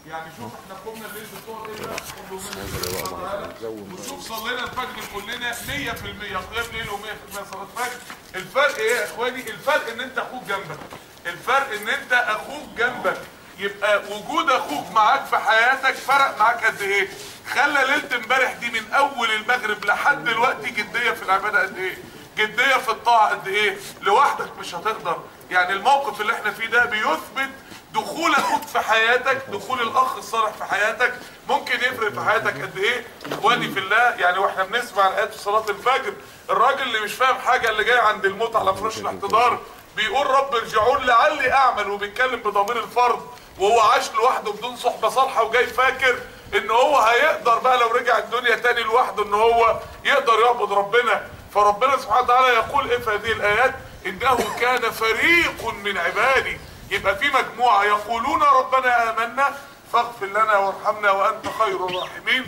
يعني شوف احنا قمنا الليل بصور ايه بقى قم من وشوف صلينا الفجر كلنا 100% قيام ليل و100% صلاه فجر الفرق ايه يا اخواني الفرق ان انت اخوك جنبك الفرق ان انت اخوك جنبك يبقى وجود اخوك معاك في حياتك فرق معاك قد ايه خلى ليله امبارح دي من اول المغرب لحد دلوقتي جديه في العباده قد ايه جديه في الطاعه قد ايه لوحدك مش هتقدر يعني الموقف اللي احنا فيه ده بيثبت دخول اخوك في حياتك دخول الاخ الصالح في حياتك ممكن يفرق في حياتك قد ايه اخواني في الله يعني واحنا بنسمع الايات في صلاه الفجر الراجل اللي مش فاهم حاجه اللي جاي عند الموت على فراش الاحتضار بيقول رب ارجعون لعلي اعمل وبيتكلم بضمير الفرد وهو عاش لوحده بدون صحبه صالحه وجاي فاكر ان هو هيقدر بقى لو رجع الدنيا تاني لوحده ان هو يقدر يعبد ربنا فربنا سبحانه وتعالى يقول ايه في هذه الايات انه كان فريق من عبادي يبقى في مجموعه يقولون ربنا امنا فاغفر لنا وارحمنا وانت خير الراحمين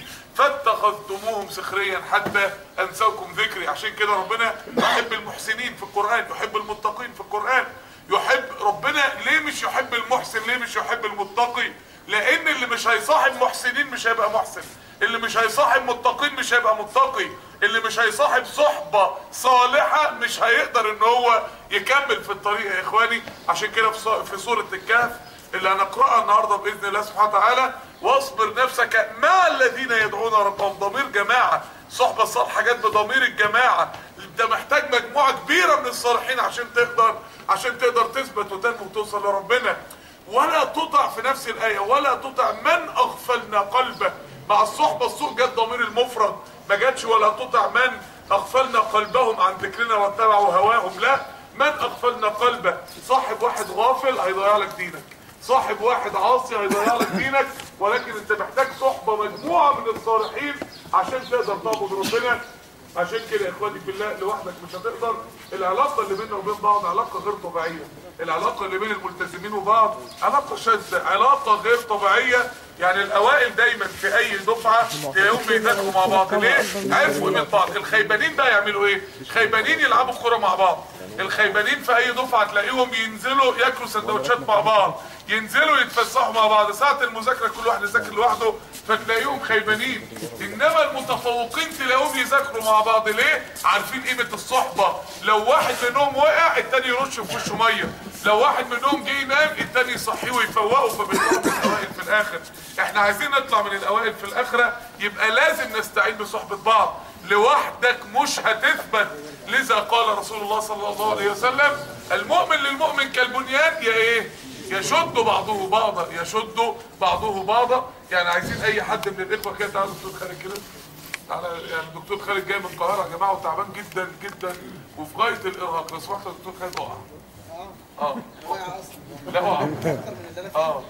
فاتخذتموهم سخريا حتى انساكم ذكري عشان كده ربنا يحب المحسنين في القران يحب المتقين في القران يحب ربنا ليه مش يحب المحسن ليه مش يحب المتقي لان اللي مش هيصاحب محسنين مش هيبقى محسن اللي مش هيصاحب متقين مش هيبقى متقي اللي مش هيصاحب صحبة صالحة مش هيقدر ان هو يكمل في الطريق يا اخواني عشان كده في سورة الكهف اللي هنقرأها النهاردة بإذن الله سبحانه وتعالى واصبر نفسك مع الذين يدعون ربهم ضمير جماعة صحبة الصالحة جت بضمير الجماعة انت محتاج مجموعة كبيرة من الصالحين عشان تقدر عشان تقدر تثبت وتنمو وتوصل لربنا ولا تطع في نفس الآية ولا تطع من أغفلنا قلبه مع الصحبة السوء جت ضمير المفرد ما جاتش ولا تطع من أغفلنا قلبهم عن ذكرنا واتبعوا هواهم لا من أغفلنا قلبه صاحب واحد غافل هيضيع لك دينك صاحب واحد عاصي هيضيع لك دينك ولكن انت محتاج صحبة مجموعة من الصالحين عشان تقدر تعبد ربنا عشان كده يا اخواني في الله لوحدك مش هتقدر العلاقة اللي بيننا وبين بعض علاقة غير طبيعية العلاقة اللي بين الملتزمين وبعض علاقة شاذة علاقة غير طبيعية يعني الاوائل دايما في اي دفعة تلاقيهم بيذاكروا مع بعض ليه؟ عرفوا قيمة بعض الخيبانين بقى يعملوا ايه؟ الخيبانين يلعبوا كورة مع بعض الخيبانين في اي دفعة تلاقيهم ينزلوا ياكلوا سندوتشات مع بعض ينزلوا يتفسحوا مع بعض ساعة المذاكرة كل واحد يذاكر لوحده فتلاقيهم خيبانين انما المتفوقين تلاقيهم يذاكروا مع بعض ليه؟ عارفين قيمة الصحبة لو واحد منهم وقع التاني يرش في وشه مية لو واحد منهم جه ينام التاني يصحيه ويفوقه فبيطلعوا من الاوائل في الاخر احنا عايزين نطلع من الاوائل في الاخرة يبقى لازم نستعين بصحبة بعض لوحدك مش هتثبت لذا قال رسول الله صلى الله عليه وسلم المؤمن للمؤمن كالبنيان يا ايه يشد بعضه بعضا يشد بعضه بعضا يعني عايزين اي حد من الاخوه كده تعالوا دكتور خالد كده تعالى يعني الدكتور خالد جاي من القاهره يا جماعه وتعبان جدا جدا وفي غايه الارهاق لو سمحت يا دكتور خالد اقع اه لا اقع اه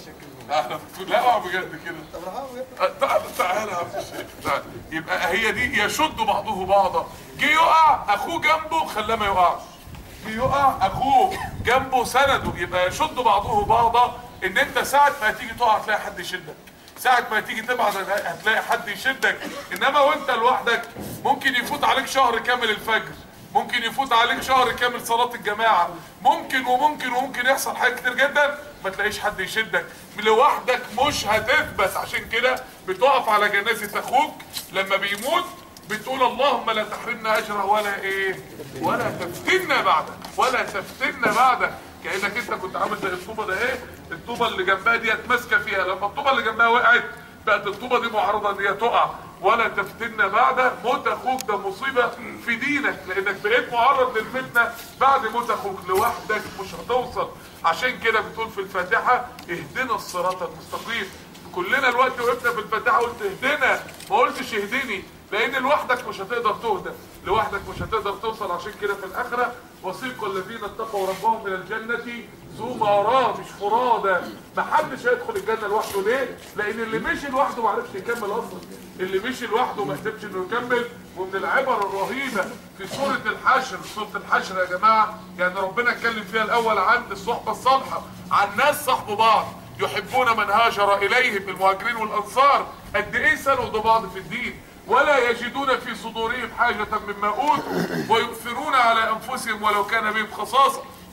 لا اقع بجد كده تعال تعالى يا عم الشيخ تعال يبقى هي دي يشد بعضه بعضا جه يقع اخوه جنبه خلاه ما يقعش جه يقع اخوه جنبه سنده يبقى يشد بعضه بعضا ان انت ساعه ما تيجي تقع هتلاقي حد يشدك ساعة ما تيجي تبعد هتلاقي حد يشدك انما وانت لوحدك ممكن يفوت عليك شهر كامل الفجر ممكن يفوت عليك شهر كامل صلاة الجماعة ممكن وممكن وممكن يحصل حاجات كتير جدا ما تلاقيش حد يشدك لوحدك مش هتثبت عشان كده بتقف على جنازة اخوك لما بيموت بتقول اللهم لا تحرمنا اجره ولا ايه ولا تفتنا بعده ولا تفتنا بعده كانك انت كنت عامل زي الطوبه ده ايه الطوبه اللي جنبها ديت ماسكه فيها لما الطوبه اللي جنبها وقعت بقت الطوبه دي معرضه ان هي تقع ولا تفتنا بعد موت اخوك ده مصيبه في دينك لانك بقيت معرض للفتنه بعد موت اخوك لوحدك مش هتوصل عشان كده بتقول في الفاتحه اهدنا الصراط المستقيم كلنا الوقت وقفنا في الفاتحه قلت اهدنا ما قلتش اهدني لان لوحدك مش هتقدر تهدى لوحدك مش هتقدر توصل عشان كده في الاخره وسيق الذين اتقوا ربهم الى الجنه زمراء مش فرادى ما حدش هيدخل الجنه لوحده ليه لان اللي مشي لوحده ما عرفش يكمل اصلا اللي مشي لوحده ما قدرش انه يكمل ومن العبر الرهيبه في سوره الحشر سوره الحشر يا جماعه يعني ربنا اتكلم فيها الاول عن الصحبه الصالحه عن ناس صاحبوا بعض يحبون من هاجر اليهم المهاجرين والانصار قد ايه سندوا بعض في الدين ولا يجدون في صدورهم حاجة مما أوتوا ويؤثرون على أنفسهم ولو كان بهم خصاصة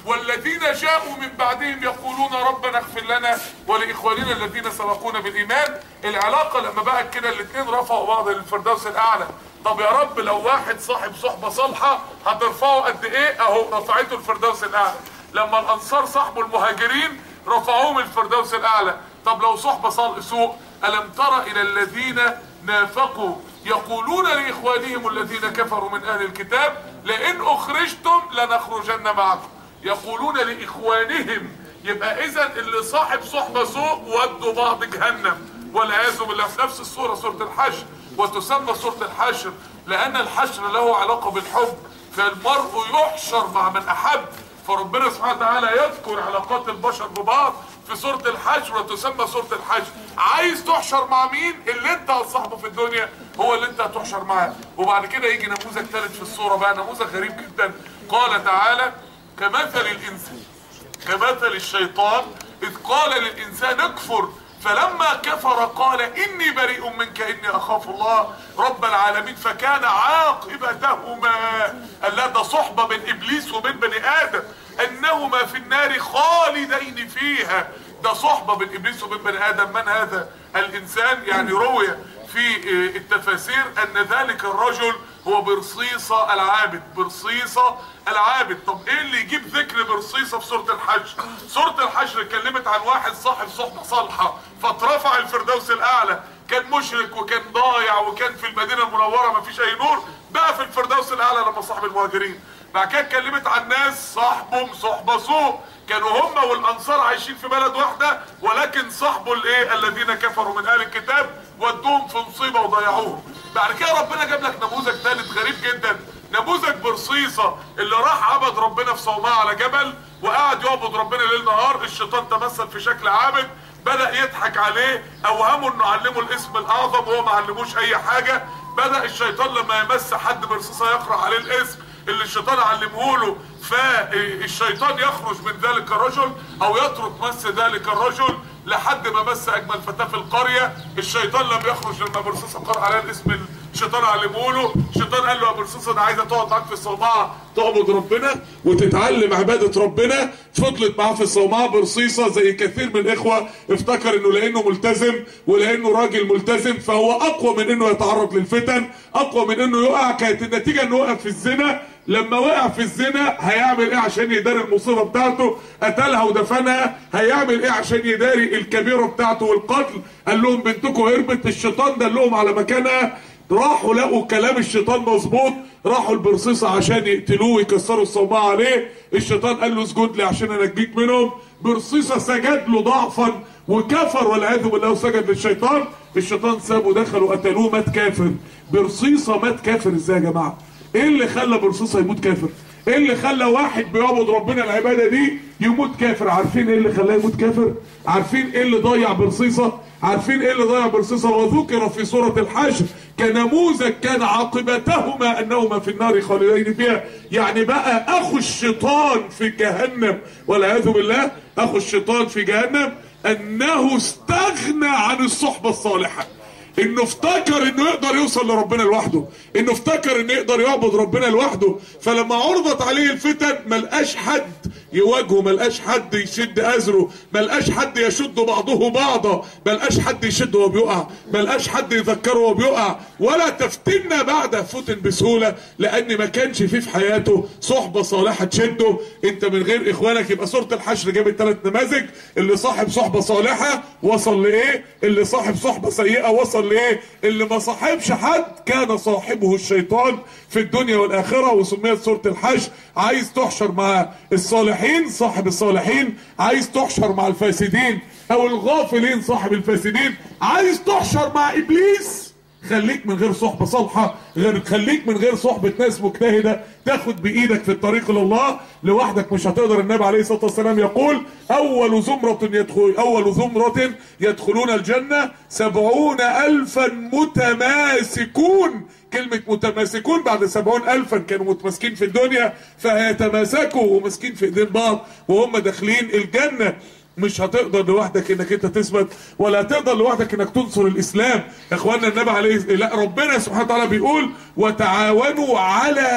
والذين جاءوا من بعدهم يقولون ربنا اغفر لنا ولاخواننا الذين سبقونا بالايمان العلاقه لما بقت كده الاثنين رفعوا بعض للفردوس الاعلى طب يا رب لو واحد صاحب صحبه صالحه هترفعه قد ايه اهو رفعته الفردوس الاعلى لما الانصار صاحبوا المهاجرين رفعوهم الفردوس الاعلى طب لو صحبه صال سوء الم تر الى الذين نافقوا يقولون لاخوانهم الذين كفروا من اهل الكتاب لئن اخرجتم لنخرجن معكم يقولون لاخوانهم يبقى اذا اللي صاحب صحبه سوء ودوا بعض جهنم والعياذ بالله في نفس السوره سوره الحشر وتسمى سوره الحشر لان الحشر له علاقه بالحب فالمرء يحشر مع من احب فربنا سبحانه وتعالى يذكر علاقات البشر ببعض في سورة الحشر وتسمى سورة الحشر عايز تحشر مع مين اللي انت هتصاحبه في الدنيا هو اللي انت هتحشر معاه وبعد كده يجي نموذج ثالث في الصورة بقى نموذج غريب جدا قال تعالى كمثل الانسان كمثل الشيطان اذ قال للانسان اكفر فلما كفر قال اني بريء منك اني اخاف الله رب العالمين فكان عاقبتهما الا ده صحبه بين ابليس وبين بني ادم انهما في النار خالدين فيها ده صحبه بين ابليس وبين بني ادم من هذا الانسان يعني روي في التفاسير ان ذلك الرجل هو برصيصة العابد برصيصة العابد طب ايه اللي يجيب ذكر برصيصة في سورة الحشر سورة الحشر اتكلمت عن واحد صاحب صحبة صالحة فاترفع الفردوس الاعلى كان مشرك وكان ضايع وكان في المدينة المنورة ما فيش اي نور بقى في الفردوس الاعلى لما صاحب المهاجرين بعد كده اتكلمت عن ناس صاحبهم صحبة سوء كانوا هم والانصار عايشين في بلد واحدة ولكن صاحبوا الايه الذين كفروا من اهل الكتاب ودوهم في مصيبة وضيعوهم بعد كده ربنا جاب لك نموذج ثالث غريب جدا نموذج برصيصة اللي راح عبد ربنا في صومعة على جبل وقعد يعبد ربنا ليل نهار الشيطان تمثل في شكل عابد بدأ يضحك عليه اوهمه انه علمه الاسم الاعظم وهو ما علموش اي حاجة بدأ الشيطان لما يمس حد برصيصة يقرأ عليه الاسم اللي الشيطان علمه له فالشيطان يخرج من ذلك الرجل او يترك مس ذلك الرجل لحد ما مس اجمل فتاه في القريه الشيطان لم يخرج لما برصيصه قرأ عليها الاسم الشيطان علمه له الشيطان قال له يا برصيصه انا عايزه تقعد معاك في الصومعه تعبد ربنا وتتعلم عباده ربنا فضلت معاه في الصومعه برصيصه زي كثير من الاخوه افتكر انه لانه ملتزم ولانه راجل ملتزم فهو اقوى من انه يتعرض للفتن اقوى من انه يقع كانت النتيجه انه وقع في الزنا لما وقع في الزنا هيعمل ايه عشان يداري المصيبه بتاعته قتلها ودفنها هيعمل ايه عشان يداري الكبيره بتاعته والقتل قال لهم بنتكم هربت الشيطان دلهم على مكانها راحوا لقوا كلام الشيطان مظبوط راحوا البرصيصة عشان يقتلوه ويكسروا الصومعة عليه الشيطان قال له اسجد لي عشان انجيك منهم برصيصة سجد له ضعفا وكفر والعياذ بالله وسجد للشيطان الشيطان سابه دخل وقتلوه مات كافر برصيصة مات كافر ازاي يا جماعه ايه اللي خلى برصيصة يموت كافر ايه اللي خلى واحد بيعبد ربنا العبادة دي يموت كافر عارفين ايه اللي خلاه يموت كافر عارفين ايه اللي ضيع برصيصة عارفين ايه اللي ضيع برصيصة وذكر في سورة الحشر كنموذج كان عاقبتهما انهما في النار خالدين فيها يعني بقى اخو الشيطان في جهنم والعياذ بالله اخو الشيطان في جهنم انه استغنى عن الصحبة الصالحة انه افتكر انه يقدر يوصل لربنا لوحده انه افتكر انه يقدر يعبد ربنا لوحده فلما عرضت عليه الفتن ملقاش حد يواجهه ملقاش حد يشد ازره ملقاش حد يشد بعضه بعضا ملقاش حد يشده وهو بيقع ملقاش حد يذكره وهو بيقع ولا تفتنا بعد فتن بسهولة لان ما كانش فيه في حياته صحبة صالحة تشده انت من غير اخوانك يبقى سورة الحشر جابت ثلاث نماذج اللي صاحب صحبة صالحة وصل لايه اللي صاحب صحبة سيئة وصل لايه اللي ما صاحبش حد كان صاحبه الشيطان في الدنيا والاخرة وسميت سورة الحشر عايز تحشر مع الصالحين صاحب الصالحين عايز تحشر مع الفاسدين او الغافلين صاحب الفاسدين عايز تحشر مع ابليس خليك من غير صحبة صالحة غير خليك من غير صحبة ناس مجتهدة تاخد بإيدك في الطريق لله لوحدك مش هتقدر النبي عليه الصلاة والسلام يقول أول زمرة يدخل أول زمرة يدخلون الجنة سبعون ألفا متماسكون كلمة متماسكون بعد سبعون ألفا كانوا متماسكين في الدنيا فهيتماسكوا وماسكين في ايدين بعض وهم داخلين الجنة مش هتقدر لوحدك انك انت تثبت ولا هتقدر لوحدك انك تنصر الاسلام يا اخوانا النبي عليه لا ربنا سبحانه وتعالى بيقول وتعاونوا على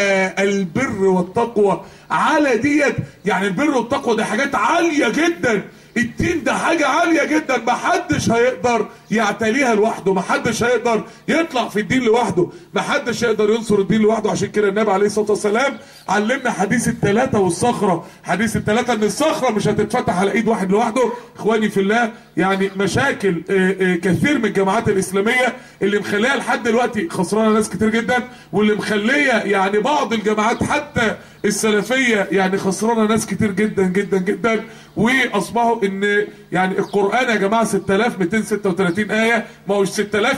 البر والتقوى على ديت يعني البر والتقوى دي حاجات عالية جدا الدين ده حاجة عالية جدا محدش هيقدر يعتليها لوحده محدش هيقدر يطلع في الدين لوحده محدش يقدر ينصر الدين لوحده عشان كده النبي عليه الصلاة والسلام علمنا حديث الثلاثة والصخرة حديث الثلاثة ان الصخرة مش هتتفتح على ايد واحد لوحده اخواني في الله يعني مشاكل آه، آه، كثير من الجماعات الاسلامية اللي مخليها لحد دلوقتي خسرانة ناس كتير جدا واللي مخلية يعني بعض الجماعات حتى السلفية يعني خسرانة ناس كتير جدا جدا جدا واصبحوا ان يعني القرآن يا جماعة 6236 آية ما هوش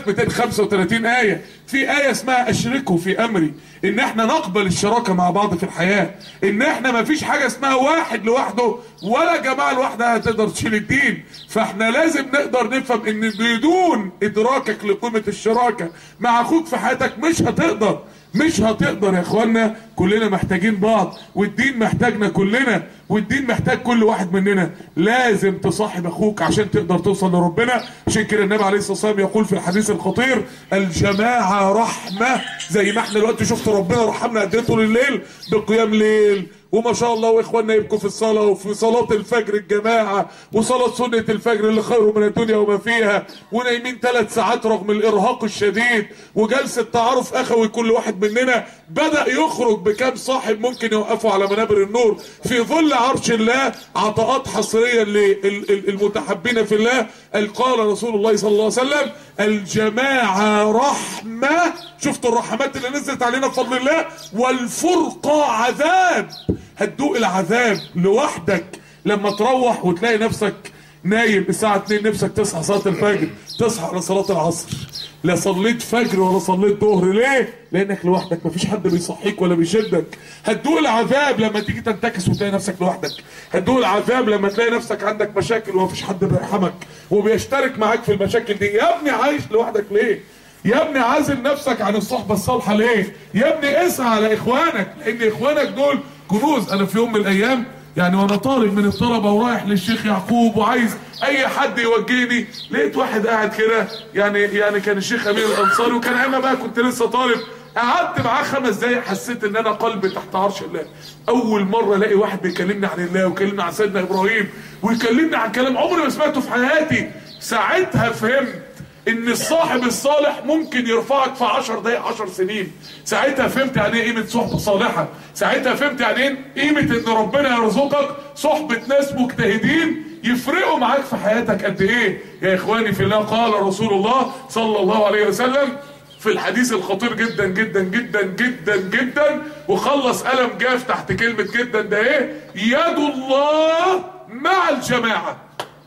6235 آية في آية اسمها اشركوا في امري ان احنا نقبل الشراكة مع بعض في الحياة ان احنا ما فيش حاجة اسمها واحد لوحده ولا جماعة لوحدها هتقدر تشيل الدين فاحنا لازم نقدر نفهم ان بدون ادراكك لقيمة الشراكة مع اخوك في حياتك مش هتقدر مش هتقدر يا اخوانا كلنا محتاجين بعض والدين محتاجنا كلنا والدين محتاج كل واحد مننا لازم تصاحب اخوك عشان تقدر توصل لربنا عشان كده النبي عليه الصلاه والسلام يقول في الحديث الخطير الجماعه رحمه زي ما احنا دلوقتي شفت ربنا رحمنا قد ايه طول الليل بقيام ليل وما شاء الله واخواننا يبكوا في الصلاه وفي صلاه الفجر الجماعه وصلاه سنه الفجر اللي خير من الدنيا وما فيها ونايمين ثلاث ساعات رغم الارهاق الشديد وجلسه تعارف اخوي كل واحد مننا بدا يخرج بكام صاحب ممكن يوقفوا على منابر النور في ظل عرش الله عطاءات حصريه للمتحبين في الله قال قال رسول الله صلى الله عليه وسلم الجماعه رحمه شفتوا الرحمات اللي نزلت علينا بفضل الله والفرقه عذاب هتدوق العذاب لوحدك لما تروح وتلاقي نفسك نايم الساعة 2 نفسك تصحى صلاة الفجر تصحى على صلاة العصر لا صليت فجر ولا صليت ظهر ليه؟ لانك لوحدك مفيش حد بيصحيك ولا بيشدك هتدوق العذاب لما تيجي تنتكس وتلاقي نفسك لوحدك هتدوق العذاب لما تلاقي نفسك عندك مشاكل ومفيش حد بيرحمك وبيشترك معاك في المشاكل دي يا ابني عايش لوحدك ليه؟ يا ابني عازل نفسك عن الصحبة الصالحة ليه؟ يا ابني اسعى على اخوانك لان اخوانك دول كنوز انا في يوم من الايام يعني وانا طالب من الطلبة ورايح للشيخ يعقوب وعايز اي حد يوجهني لقيت واحد قاعد كده يعني يعني كان الشيخ امير الانصاري وكان انا بقى كنت لسه طالب قعدت معاه خمس دقايق حسيت ان انا قلبي تحت عرش الله اول مره الاقي واحد بيكلمني عن الله ويكلمني عن سيدنا ابراهيم ويكلمني عن كلام عمري ما سمعته في حياتي ساعتها فهمت ان الصاحب الصالح ممكن يرفعك في عشر دقايق عشر سنين ساعتها فهمت يعني ايه قيمة صحبة صالحة ساعتها فهمت يعني ايه قيمة ان ربنا يرزقك صحبة ناس مجتهدين يفرقوا معاك في حياتك قد ايه يا اخواني في الله قال رسول الله صلى الله عليه وسلم في الحديث الخطير جدا جدا جدا جدا جدا وخلص قلم جاف تحت كلمة جدا ده ايه يد الله مع الجماعة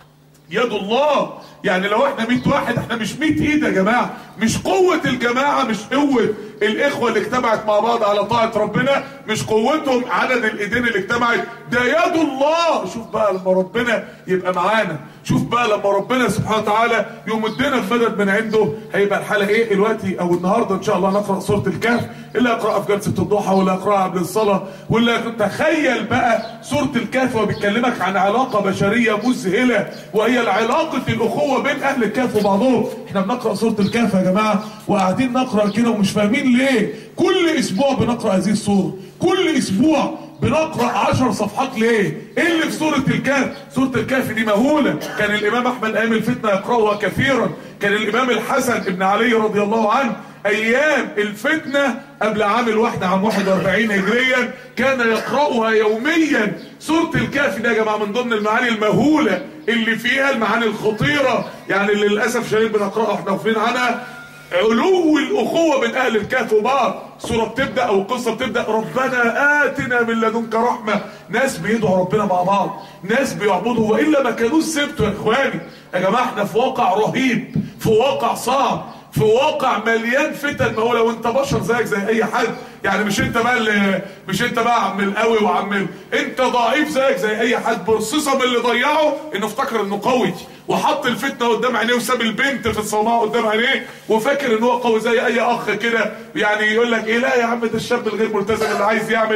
يد الله يعني لو احنا 100 واحد احنا مش 100 ايد يا جماعه مش قوه الجماعه مش قوه الاخوه اللي اجتمعت مع بعض على طاعه ربنا مش قوتهم عدد الايدين اللي اجتمعت ده يد الله شوف بقى لما ربنا يبقى معانا شوف بقى لما ربنا سبحانه وتعالى يمدنا بمدد من عنده هيبقى الحاله ايه دلوقتي او النهارده ان شاء الله نقرا سوره الكهف اللي اقراها في جلسه الضحى واللي اقراها قبل الصلاه واللي تخيل بقى سوره الكهف وبيكلمك عن علاقه بشريه مذهله وهي العلاقه الاخوه بين اهل الكهف وبعضهم احنا بنقرا سوره الكهف يا جماعه وقاعدين نقرا كده ومش فاهمين ليه كل اسبوع بنقرا هذه السوره كل اسبوع بنقرا عشر صفحات ليه ايه اللي في سوره الكهف سوره الكهف دي مهوله كان الامام احمد ايام الفتنه يقراها كثيرا كان الامام الحسن ابن علي رضي الله عنه ايام الفتنة قبل عام الواحدة عام 41 هجريا كان يقرأها يوميا سورة الكهف ده يا جماعة من ضمن المعاني المهولة اللي فيها المعاني الخطيرة يعني اللي للأسف شديد بنقرأها احنا واقفين عنها علو الأخوة بين أهل الكهف وبعض سورة بتبدأ أو قصة بتبدأ ربنا آتنا من لدنك رحمة ناس بيدعوا ربنا مع بعض ناس بيعبدوا وإلا ما كانوش سبتوا يا إخواني يا جماعة احنا في واقع رهيب في واقع صعب في واقع مليان فتن ما هو لو انت بشر زيك زي اي حد يعني مش انت بقى اللي مش انت بقى عم القوي وعم ال... انت ضعيف زيك زي اي حد برصصه اللي ضيعه انه افتكر انه قوي وحط الفتنه قدام عينيه وساب البنت في الصومعه قدام عينيه وفاكر ان هو قوي زي اي اخ كده يعني يقول لك ايه لا يا عم ده الشاب الغير ملتزم اللي عايز يعمل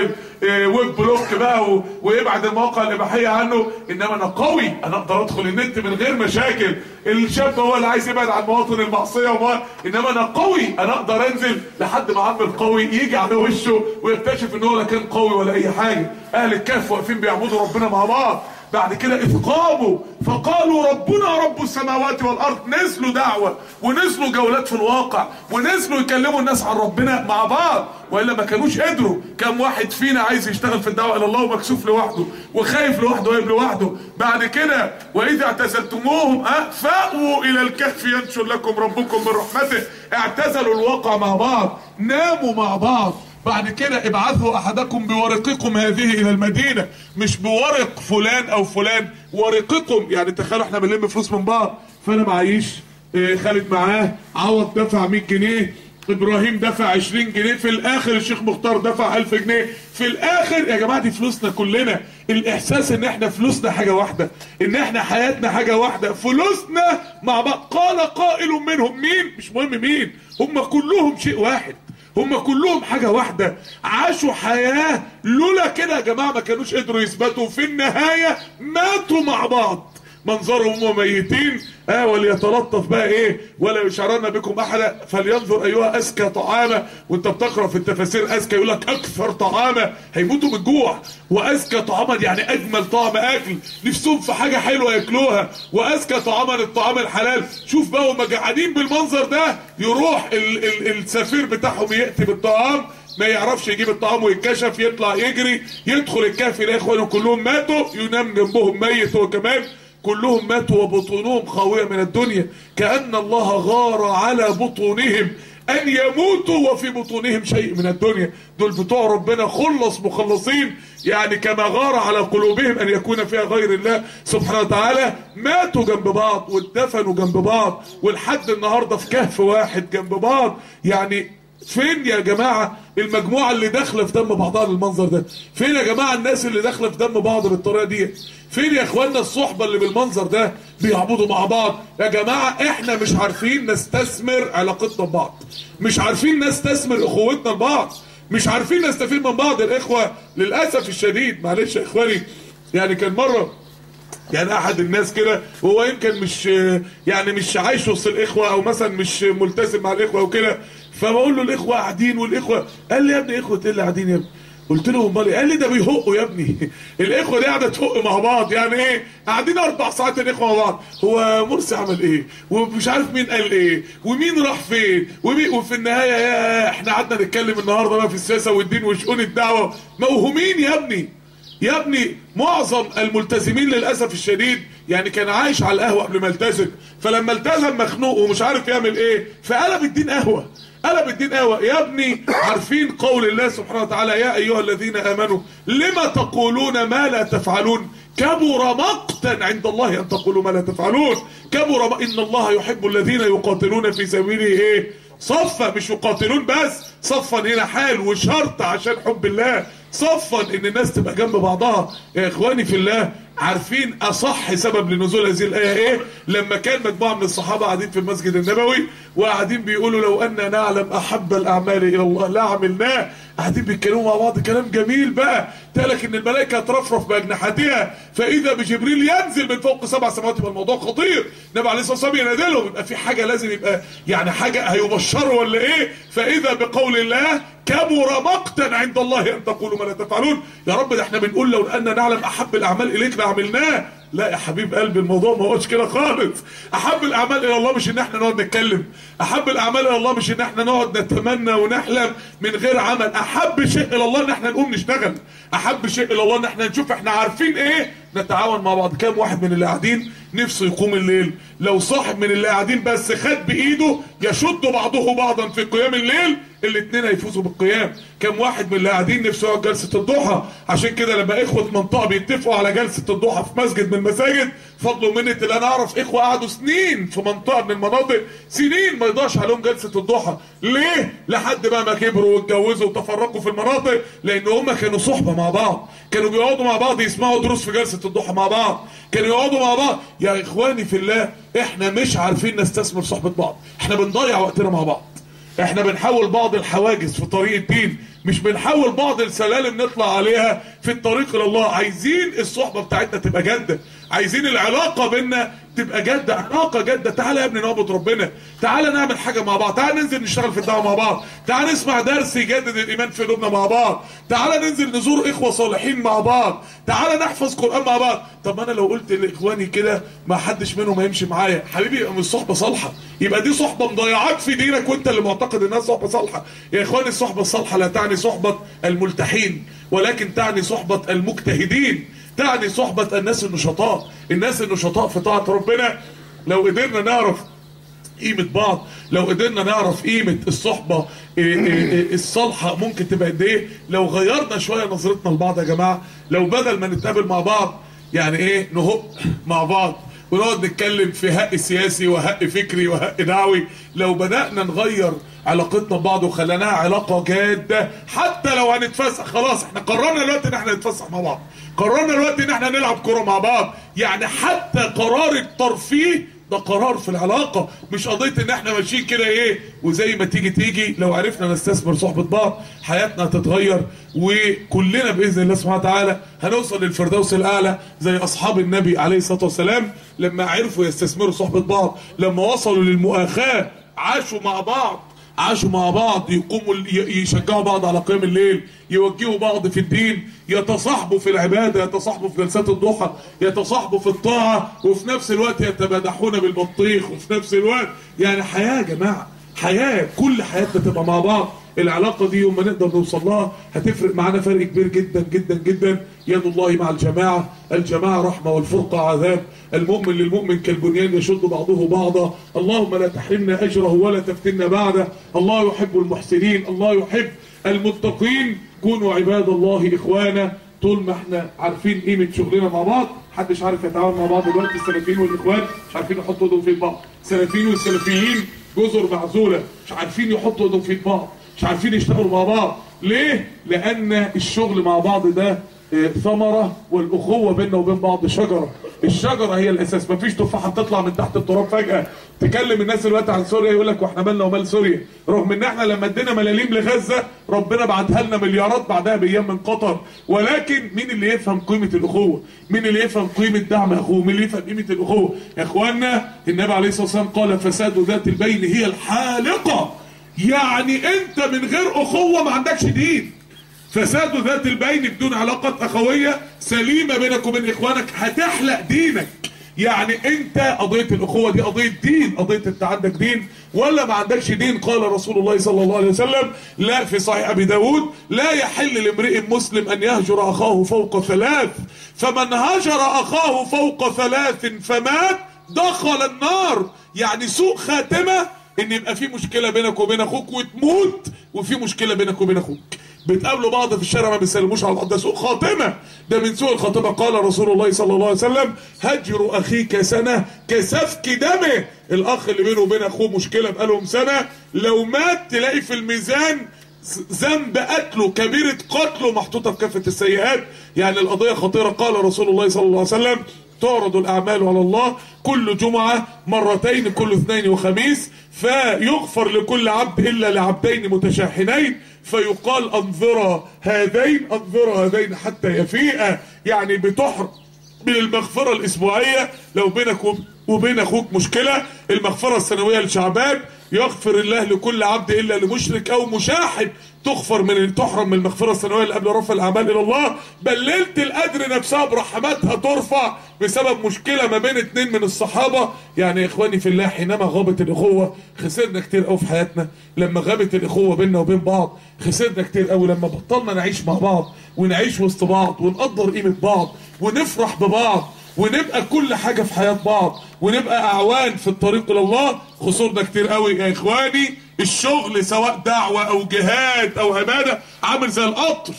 إيه، ويب بلوك بقى و- ويبعد المواقع الاباحيه عنه انما انا قوي انا اقدر ادخل النت من غير مشاكل الشاب هو اللي عايز يبعد عن مواطن المعصيه وما انما انا قوي انا اقدر انزل لحد ما عم القوي يجي على وشه ويكتشف ان هو لا كان قوي ولا اي حاجه اهل الكهف واقفين بيعبدوا ربنا مع بعض بعد كده اذ قاموا فقالوا ربنا رب السماوات والارض نزلوا دعوه ونزلوا جولات في الواقع ونزلوا يكلموا الناس عن ربنا مع بعض والا ما كانوش قدروا كم واحد فينا عايز يشتغل في الدعوه الى الله ومكسوف لوحده وخايف لوحده وقايم لوحده بعد كده واذا اعتزلتموهم اه فاووا الى الكهف ينشر لكم ربكم من رحمته اعتزلوا الواقع مع بعض ناموا مع بعض بعد كده ابعثوا احدكم بورقكم هذه الى المدينه مش بورق فلان او فلان ورقكم يعني تخيلوا احنا بنلم فلوس من بعض فانا معيش آه، خالد معاه عوض دفع 100 جنيه ابراهيم دفع 20 جنيه في الاخر الشيخ مختار دفع 1000 جنيه في الاخر يا جماعه دي فلوسنا كلنا الاحساس ان احنا فلوسنا حاجه واحده ان احنا حياتنا حاجه واحده فلوسنا مع بعض قال قائل منهم مين مش مهم مين هم كلهم شيء واحد هم كلهم حاجة واحدة عاشوا حياة لولا كده يا جماعة ما كانوش قدروا يثبتوا في النهاية ماتوا مع بعض منظرهم هم ميتين اه وليتلطف بقى ايه ولا يشعرن بكم احدا فلينظر ايها اذكى طعاما وانت بتقرا في التفاسير اذكى يقول لك اكثر طعاما هيموتوا من الجوع واذكى طعاما يعني اجمل طعم اكل نفسهم في حاجه حلوه ياكلوها واذكى طعاما الطعام الحلال شوف بقى هم جعانين بالمنظر ده يروح ال ال السفير بتاعهم ياتي بالطعام ما يعرفش يجيب الطعام ويتكشف يطلع يجري يدخل الكهف يلاقي اخوانه كلهم ماتوا ينام جنبهم ميت هو كمان كلهم ماتوا وبطونهم خاوية من الدنيا كأن الله غار على بطونهم أن يموتوا وفي بطونهم شيء من الدنيا دول بتوع ربنا خلص مخلصين يعني كما غار على قلوبهم أن يكون فيها غير الله سبحانه وتعالى ماتوا جنب بعض واتدفنوا جنب بعض والحد النهاردة في كهف واحد جنب بعض يعني فين يا جماعة المجموعة اللي داخلة في دم بعضها بالمنظر ده فين يا جماعة الناس اللي داخلة في دم بعض بالطريقة دي فين يا اخوانا الصحبة اللي بالمنظر ده بيعبدوا مع بعض يا جماعة احنا مش عارفين نستثمر علاقتنا ببعض مش عارفين نستثمر اخوتنا لبعض مش عارفين نستفيد من بعض الاخوة للأسف الشديد معلش يا اخواني يعني كان مرة يعني احد الناس كده وهو يمكن مش يعني مش عايش وسط الاخوه او مثلا مش ملتزم مع الاخوه وكده فبقول له الاخوه قاعدين والاخوه قال لي يا ابني اخوه ايه اللي قاعدين يا ابني قلت له امال إيه؟ قال لي ده بيهقوا يا ابني الاخوه دي قاعده تهق مع بعض يعني ايه قاعدين اربع ساعات الاخوه مع بعض هو مرسي عمل ايه ومش عارف مين قال ايه ومين راح فين ومين وفي النهايه يا احنا قعدنا نتكلم النهارده بقى في السياسه والدين وشؤون الدعوه موهومين يا ابني يا ابني معظم الملتزمين للاسف الشديد يعني كان عايش على القهوه قبل ما يلتزم فلما التزم مخنوق ومش عارف يعمل ايه فقلب الدين قهوه قلب الدين قهوه يا ابني عارفين قول الله سبحانه وتعالى يا ايها الذين امنوا لما تقولون ما لا تفعلون كبر مقتا عند الله ان تقولوا ما لا تفعلون كبر م... ان الله يحب الذين يقاتلون في سبيله ايه صفا مش يقاتلون بس صفا هنا حال وشرط عشان حب الله صفا ان الناس تبقى جنب بعضها يا اخواني في الله عارفين اصح سبب لنزول هذه الايه ايه لما كان مجموعه من الصحابه قاعدين في المسجد النبوي وقاعدين بيقولوا لو ان نعلم احب الاعمال الى الله لعملناه قاعدين بيتكلموا مع بعض كلام جميل بقى تالك ان الملائكه ترفرف باجنحتها فاذا بجبريل ينزل من فوق سبع سماوات يبقى الموضوع خطير النبي عليه الصلاه والسلام ينادلهم يبقى في حاجه لازم يبقى يعني حاجه هيبشروا ولا ايه فاذا بقول الله كبر مقتا عند الله ان تقولوا ما لا تفعلون يا رب ده احنا بنقول لو ان نعلم احب الاعمال اليك لعملناه لا يا حبيب قلبي الموضوع ما هوش كده خالص احب الاعمال الى الله مش ان احنا نقعد نتكلم احب الاعمال الى الله مش ان احنا نقعد نتمنى ونحلم من غير عمل احب شيء الى الله ان احنا نقوم نشتغل احب شيء الى الله ان احنا نشوف احنا عارفين ايه نتعاون مع بعض كام واحد من اللي قاعدين نفسه يقوم الليل لو صاحب من اللي قاعدين بس خد بايده يشد بعضه بعضا في قيام الليل الاثنين هيفوزوا بالقيام كم واحد من اللي قاعدين نفسه يقعد جلسه الضحى عشان كده لما اخوه منطقه بيتفقوا على جلسه الضحى في مسجد من المساجد فضل ومنه اللي انا اعرف اخوه قعدوا سنين في منطقه من المناطق سنين ما يضاعش عليهم جلسه الضحى ليه لحد بقى ما كبروا واتجوزوا وتفرقوا في المناطق لان هم كانوا صحبه مع بعض كانوا بيقعدوا مع بعض يسمعوا دروس في جلسه الضحى مع بعض كانوا يقعدوا مع بعض يا اخواني في الله احنا مش عارفين نستثمر صحبه بعض احنا بنضيع وقتنا مع بعض احنا بنحول بعض الحواجز في طريق الدين مش بنحول بعض السلالم نطلع عليها في الطريق الى الله عايزين الصحبه بتاعتنا تبقى جاده عايزين العلاقه بينا تبقى جاده علاقه جاده تعالى يا ابني نعبد ربنا تعالى نعمل حاجه مع بعض تعالى ننزل نشتغل في الدعوه مع بعض تعالى نسمع درس يجدد الايمان في قلوبنا مع بعض تعالى ننزل نزور اخوه صالحين مع بعض تعالى نحفظ قران مع بعض طب انا لو قلت لاخواني كده ما حدش منهم هيمشي معايا حبيبي يبقى مش صحبه صالحه يبقى دي صحبه مضيعاك في دينك وانت اللي معتقد انها صحبه صالحه يا اخواني الصحبه الصالحه لا تعني صحبه الملتحين ولكن تعني صحبه المجتهدين تعني صحبه الناس النشطاء الناس النشطاء في طاعه ربنا لو قدرنا نعرف قيمة بعض لو قدرنا نعرف قيمة الصحبة إيه إيه إيه الصالحة ممكن تبقى قد ايه لو غيرنا شوية نظرتنا لبعض يا جماعة لو بدل ما نتقابل مع بعض يعني ايه نهق مع بعض ونقعد نتكلم في هق سياسي وهق فكري وهق دعوي لو بدأنا نغير علاقتنا ببعض وخليناها علاقة جادة حتى لو هنتفسح خلاص احنا قررنا دلوقتي ان احنا نتفسح مع بعض قررنا دلوقتي ان احنا نلعب كورة مع بعض يعني حتى قرار الترفيه ده قرار في العلاقة مش قضية ان احنا ماشيين كده ايه وزي ما تيجي تيجي لو عرفنا نستثمر صحبة بعض حياتنا هتتغير وكلنا بإذن الله سبحانه وتعالى هنوصل للفردوس الأعلى زي أصحاب النبي عليه الصلاة والسلام لما عرفوا يستثمروا صحبة بعض لما وصلوا للمؤاخاة عاشوا مع بعض عاشوا مع بعض يقوموا يشجعوا بعض على قيام الليل يوجهوا بعض في الدين يتصاحبوا في العبادة يتصاحبوا في جلسات الضحى يتصاحبوا في الطاعة وفي نفس الوقت يتبادحون بالبطيخ وفي نفس الوقت يعني حياة يا جماعة حياة كل حياتنا تبقى مع بعض العلاقة دي يوم ما نقدر نوصل لها هتفرق معانا فرق كبير جدا جدا جدا يد الله مع الجماعة الجماعة رحمة والفرقة عذاب المؤمن للمؤمن كالبنيان يشد بعضه بعضا اللهم لا تحرمنا أجره ولا تفتنا بعده الله يحب المحسنين الله يحب المتقين كونوا عباد الله إخوانا طول ما احنا عارفين قيمة شغلنا مع بعض محدش عارف يتعامل مع بعض دلوقتي السلفيين والإخوان مش عارفين يحطوا ايدهم في بعض السلفيين والسلفيين جزر معزولة مش عارفين يحطوا ايدهم في بعض مش عارفين يشتغلوا مع بعض ليه؟ لأن الشغل مع بعض ده ثمرة والأخوة بيننا وبين بعض شجرة الشجرة هي الأساس مفيش تفاحة بتطلع من تحت التراب فجأة تكلم الناس دلوقتي عن سوريا يقول لك واحنا مالنا ومال سوريا رغم ان احنا لما ادينا ملاليم لغزة ربنا بعتها لنا مليارات بعدها بايام من قطر ولكن مين اللي يفهم قيمة الأخوة مين اللي يفهم قيمة دعم أخوه مين اللي يفهم قيمة الأخوة يا اخوانا النبي عليه الصلاة والسلام قال فساد ذات البين هي الحالقة يعني انت من غير أخوة ما عندكش دين فساد ذات البين بدون علاقة أخوية سليمة بينك وبين إخوانك هتحلق دينك يعني انت قضية الأخوة دي قضية دين قضية انت عندك دين ولا ما عندكش دين قال رسول الله صلى الله عليه وسلم لا في صحيح أبي داود لا يحل لامرئ مسلم أن يهجر أخاه فوق ثلاث فمن هجر أخاه فوق ثلاث فمات دخل النار يعني سوء خاتمة ان يبقى في مشكلة بينك وبين اخوك وتموت وفي مشكلة بينك وبين اخوك بتقابلوا بعض في الشارع ما بيسلموش على بعض ده سوء خاتمة ده من سوء الخاتمة قال رسول الله صلى الله عليه وسلم هجر أخيك سنة كسفك دمه الأخ اللي بينه وبين أخوه مشكلة بقالهم سنة لو مات تلاقي في الميزان ذنب قتله كبيرة قتله محطوطة في كافة السيئات يعني القضية خطيرة قال رسول الله صلى الله عليه وسلم تعرض الأعمال على الله كل جمعة مرتين كل اثنين وخميس فيغفر لكل عبد إلا لعبدين متشاحنين فيقال انظرا هذين انظرا هذين حتى يفيء يعني بتحر من المغفرة الأسبوعية لو بينك وبين أخوك مشكلة المغفرة السنوية لشعبان يغفر الله لكل عبد إلا لمشرك أو مشاحن تغفر من تحرم من المغفرة السنوية اللي قبل رفع الأعمال إلى الله بل ليلة القدر نفسها برحماتها ترفع بسبب مشكلة ما بين اتنين من الصحابة يعني يا إخواني في الله حينما غابت الأخوة خسرنا كتير قوي في حياتنا لما غابت الأخوة بيننا وبين بعض خسرنا كتير قوي لما بطلنا نعيش مع بعض ونعيش وسط بعض ونقدر قيمة بعض ونفرح ببعض ونبقى كل حاجة في حياة بعض ونبقى أعوان في الطريق إلى الله خسرنا كتير قوي يا إخواني الشغل سواء دعوة أو جهاد أو عبادة عامل زي القطر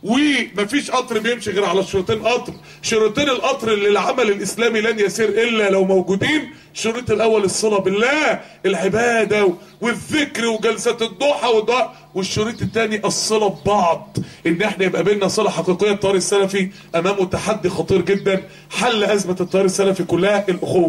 ومفيش قطر بيمشي غير على شريطين قطر شريطين القطر اللي العمل الإسلامي لن يسير إلا لو موجودين الشريط الأول الصلاة بالله العبادة والذكر وجلسات الضحى والدعاء والشريط الثاني الصلة ببعض ان احنا يبقى بيننا صلة حقيقية التيار السلفي امامه تحدي خطير جدا حل ازمة التيار السلفي كلها الاخوة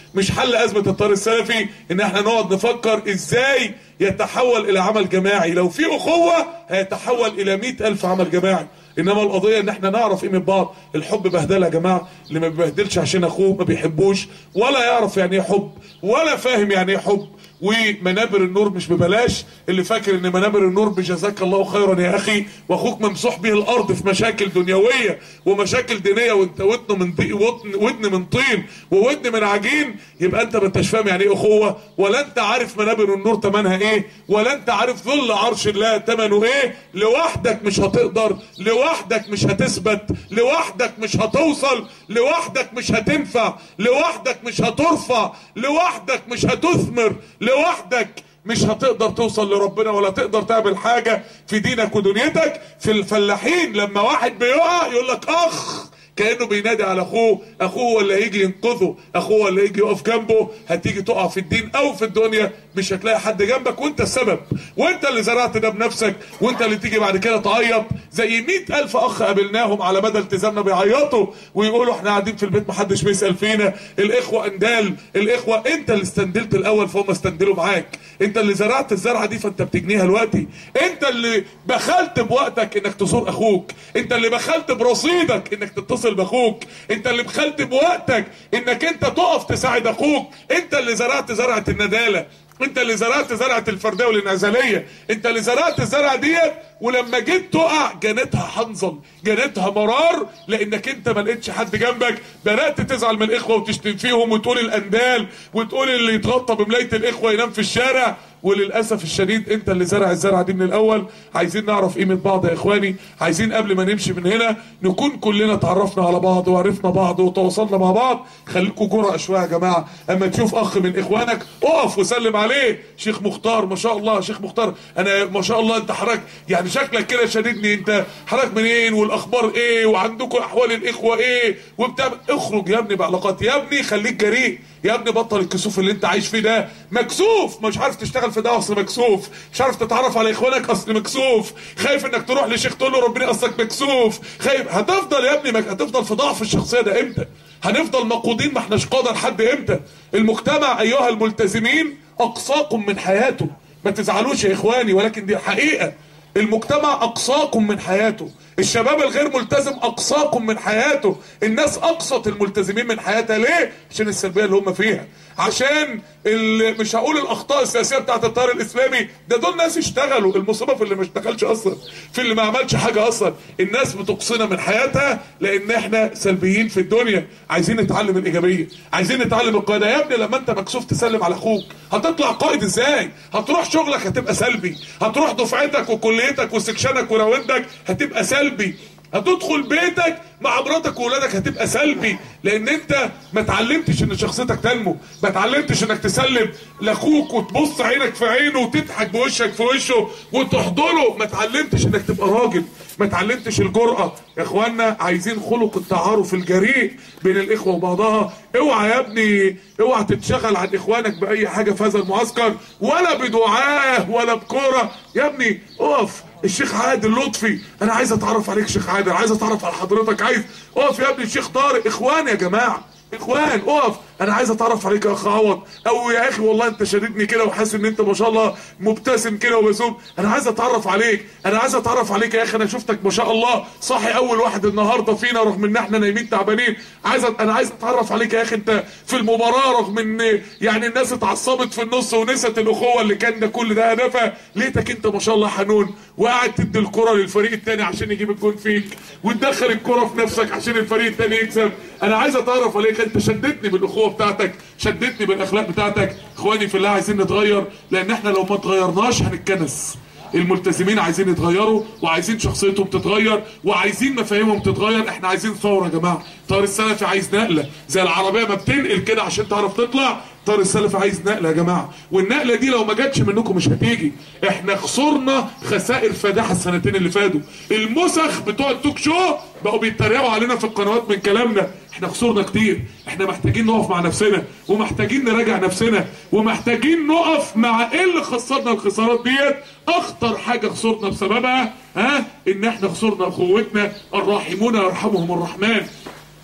مش حل ازمه الطار السلفي ان احنا نقعد نفكر ازاي يتحول الى عمل جماعي لو في اخوه هيتحول الى مئة الف عمل جماعي انما القضيه ان احنا نعرف قيمه بعض الحب بهدله يا جماعه اللي ما بيبهدلش عشان اخوه ما بيحبوش ولا يعرف يعني ايه حب ولا فاهم يعني ايه حب ومنابر النور مش ببلاش اللي فاكر ان منابر النور بجزاك الله خيرا يا اخي واخوك ممسوح به الارض في مشاكل دنيويه ومشاكل دينيه وانت ودن من طين ودن من طين وودن من عجين يبقى انت ما انتش فاهم يعني ايه اخوه ولا انت عارف منابر النور ثمنها ايه ولا انت عارف ظل عرش الله ثمنه ايه لوحدك مش هتقدر لوحدك مش هتثبت لوحدك مش هتوصل لوحدك مش هتنفع لوحدك مش هترفع لوحدك مش هتثمر لوحدك مش هتقدر توصل لربنا ولا تقدر تعمل حاجة في دينك ودنيتك في الفلاحين لما واحد بيقع يقول لك اخ كانه بينادي على اخوه اخوه اللي هيجي ينقذه اخوه اللي هيجي يقف جنبه هتيجي تقع في الدين او في الدنيا مش هتلاقي حد جنبك وانت السبب وانت اللي زرعت ده بنفسك وانت اللي تيجي بعد كده تعيط زي مئة الف اخ قابلناهم على مدى التزامنا بيعيطوا ويقولوا احنا قاعدين في البيت محدش بيسال فينا الاخوه اندال الاخوه انت اللي استندلت الاول فهم استندلوا معاك انت اللي زرعت الزرعه دي فانت بتجنيها دلوقتي انت اللي بخلت بوقتك انك تزور اخوك انت اللي بخلت برصيدك انك تتصل باخوك انت اللي بخلت بوقتك انك انت تقف تساعد اخوك انت اللي زرعت زرعه النداله انت اللي زرعت زرعه الفرديه والانعزاليه انت اللي زرعت الزرعه ديت ولما جيت تقع جنتها حنظل جنتها مرار لانك انت ما لقيتش حد جنبك بدات تزعل من الاخوه وتشتم فيهم وتقول الاندال وتقول اللي يتغطى بملايه الاخوه ينام في الشارع وللاسف الشديد انت اللي زرع الزرعه دي من الاول عايزين نعرف قيمه بعض يا اخواني عايزين قبل ما نمشي من هنا نكون كلنا تعرفنا على بعض وعرفنا بعض وتواصلنا مع بعض خليكم جرأة شويه يا جماعه اما تشوف اخ من اخوانك اقف وسلم عليه شيخ مختار ما شاء الله شيخ مختار انا ما شاء الله انت حضرتك يعني شكلك كده شديدني انت حضرتك منين والاخبار ايه وعندكم احوال الاخوه ايه وبتاع اخرج يا ابني بعلاقات يا ابني خليك جريء يا ابني بطل الكسوف اللي انت عايش فيه ده مكسوف مش عارف تشتغل في ده اصل مكسوف مش عارف تتعرف على اخوانك اصل مكسوف خايف انك تروح لشيخ تقول له ربنا اصلك مكسوف خايف هتفضل يا ابني مك... هتفضل في ضعف الشخصيه ده امتى هنفضل مقودين ما احناش قادر لحد امتى المجتمع ايها الملتزمين اقصاكم من حياته ما تزعلوش يا اخواني ولكن دي حقيقه المجتمع اقصاكم من حياته الشباب الغير ملتزم اقصاكم من حياته الناس اقصت الملتزمين من حياتها ليه عشان السلبيه اللي هم فيها عشان مش هقول الاخطاء السياسيه بتاعت التيار الاسلامي ده دول ناس اشتغلوا المصيبه في اللي ما اشتغلش اصلا في اللي ما عملش حاجه اصلا الناس بتقصينا من حياتها لان احنا سلبيين في الدنيا عايزين نتعلم الايجابيه عايزين نتعلم القياده يا ابني لما انت مكسوف تسلم على اخوك هتطلع قائد ازاي هتروح شغلك هتبقى سلبي هتروح دفعتك وكليتك وسكشنك وراوندك هتبقى سلبي هتدخل بيتك مع مراتك واولادك هتبقى سلبي لان انت ما اتعلمتش ان شخصيتك تنمو ما اتعلمتش انك تسلم لاخوك وتبص عينك في عينه وتضحك بوشك في وشه وتحضنه ما اتعلمتش انك تبقى راجل ما اتعلمتش الجرأة يا اخوانا عايزين خلق التعارف الجريء بين الاخوة وبعضها اوعى يا ابني اوعى تتشغل عن اخوانك باي حاجة في هذا المعسكر ولا بدعاه ولا بكورة يا ابني اقف الشيخ عادل لطفي انا عايز اتعرف عليك شيخ عادل عايز اتعرف على حضرتك عايز اقف يا ابني الشيخ طارق اخوان يا جماعه اخوان اقف انا عايز اتعرف عليك يا اخ عوض او يا اخي والله انت شديدني كده وحاسس ان انت ما شاء الله مبتسم كده وبسوم انا عايز اتعرف عليك انا عايز اتعرف عليك يا اخي انا شفتك ما شاء الله صاحي اول واحد النهارده فينا رغم ان احنا نايمين تعبانين عايز أت... انا عايز اتعرف عليك يا اخي انت في المباراه رغم ان يعني الناس اتعصبت في النص ونست الاخوه اللي كان ده كل ده هدفها ليتك انت ما شاء الله حنون وقاعد تدي الكره للفريق الثاني عشان يجيب الجون فيك وتدخل الكره في نفسك عشان الفريق الثاني يكسب انا عايز اتعرف عليك انت شدتني بالاخوه بتاعتك شدتني بالاخلاق بتاعتك اخواني في الله عايزين نتغير لان احنا لو ما اتغيرناش هنتكنس الملتزمين عايزين يتغيروا وعايزين شخصيتهم تتغير وعايزين مفاهيمهم تتغير احنا عايزين ثوره يا جماعه الطيار السلفي عايز نقله زي العربيه ما بتنقل كده عشان تعرف تطلع الطيار السلفي عايز نقله يا جماعه والنقله دي لو ما جاتش منكم مش هتيجي احنا خسرنا خسائر فادحه السنتين اللي فاتوا المسخ بتوع التوك شو بقوا بيتريقوا علينا في القنوات من كلامنا احنا خسرنا كتير احنا محتاجين نقف مع نفسنا ومحتاجين نراجع نفسنا ومحتاجين نقف مع ايه اللي خسرنا الخسارات ديت اخطر حاجه خسرنا بسببها ها ان احنا خسرنا اخوتنا الراحمون يرحمهم الرحمن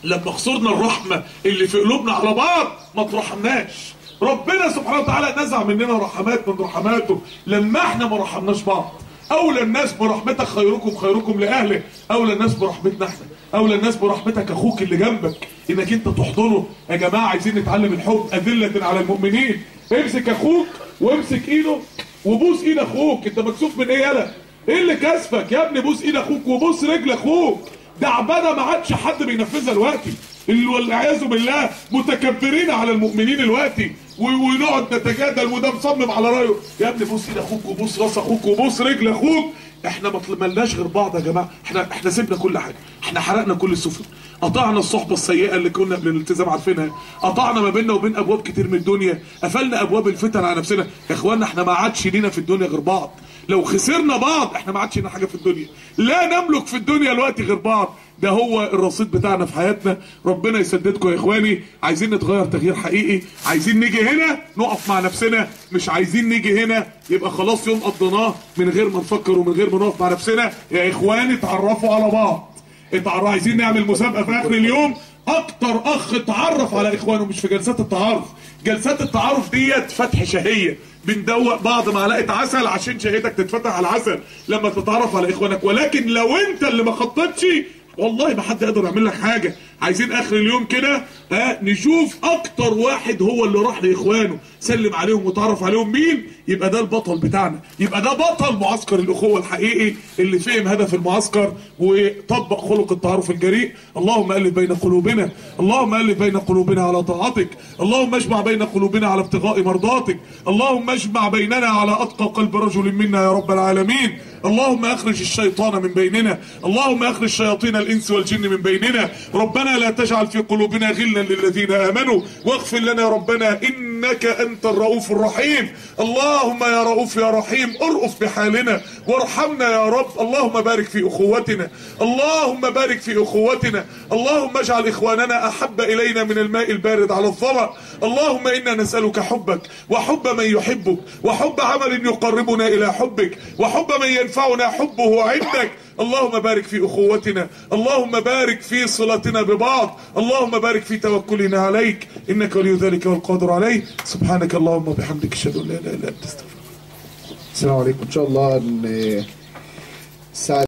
لما خسرنا الرحمة اللي في قلوبنا على بعض ما ترحمناش ربنا سبحانه وتعالى نزع مننا رحمات من رحماته لما احنا ما رحمناش بعض اولى الناس برحمتك خيركم خيركم لاهله اولى الناس برحمتنا احنا اولى الناس برحمتك اخوك اللي جنبك انك انت تحضنه يا جماعه عايزين نتعلم الحب اذله على المؤمنين امسك اخوك وامسك ايده وبوس ايد اخوك انت مكسوف من ايه يالا ايه اللي كسفك يا ابني بوس ايد اخوك وبوس رجل اخوك ده عباده ما عادش حد بينفذها دلوقتي اللي والعياذ بالله متكبرين على المؤمنين دلوقتي و- ونقعد نتجادل وده مصمم على رايه يا ابني بوس ايد اخوك وبوس راس اخوك وبوس رجل اخوك احنا ما طلبناش غير بعض يا جماعه احنا احنا سيبنا كل حاجه احنا حرقنا كل السفن قطعنا الصحبه السيئه اللي كنا قبل الالتزام عارفينها قطعنا ما بيننا وبين ابواب كتير من الدنيا قفلنا ابواب الفتن على نفسنا يا اخوانا احنا ما عادش لينا في الدنيا غير بعض لو خسرنا بعض احنا ما عادش لنا حاجه في الدنيا لا نملك في الدنيا الوقت غير بعض ده هو الرصيد بتاعنا في حياتنا ربنا يسددكم يا اخواني عايزين نتغير تغيير حقيقي عايزين نيجي هنا نقف مع نفسنا مش عايزين نيجي هنا يبقى خلاص يوم قضيناه من غير ما نفكر ومن غير ما نقف مع نفسنا يا اخواني اتعرفوا على بعض اتعرف عايزين نعمل مسابقه في اخر اليوم اكتر اخ اتعرف على اخوانه مش في جلسات التعارف جلسات التعارف ديت فتح شهيه بندوق بعض معلقه عسل عشان شهيتك تتفتح على العسل لما تتعرف على اخوانك ولكن لو انت اللي ما خططش والله ما حد يقدر يعمل لك حاجه عايزين اخر اليوم كده ها نشوف اكتر واحد هو اللي راح لاخوانه سلم عليهم وتعرف عليهم مين يبقى ده البطل بتاعنا يبقى ده بطل معسكر الاخوه الحقيقي اللي فهم هدف المعسكر وطبق خلق التعارف الجريء اللهم الف بين قلوبنا اللهم الف بين قلوبنا على طاعتك اللهم اجمع بين قلوبنا على ابتغاء مرضاتك اللهم اجمع بيننا على اتقى قلب رجل منا يا رب العالمين اللهم اخرج الشيطان من بيننا اللهم اخرج شياطين الانس والجن من بيننا ربنا لا تجعل في قلوبنا غلا للذين امنوا واغفر لنا يا ربنا انك انت الرؤوف الرحيم اللهم يا رؤوف يا رحيم ارأف بحالنا وارحمنا يا رب اللهم بارك في اخوتنا اللهم بارك في اخوتنا اللهم اجعل اخواننا احب الينا من الماء البارد على الظما اللهم انا نسالك حبك وحب من يحبك وحب عمل يقربنا الى حبك وحب من ينفعنا حبه عندك اللهم بارك في اخوتنا اللهم بارك في صلتنا ببعض اللهم بارك في توكلنا عليك انك ولي ذلك والقادر عليه سبحانك اللهم وبحمدك اشهد ان لا اله الا انت استغفرك السلام عليكم ان شاء الله ان الساعه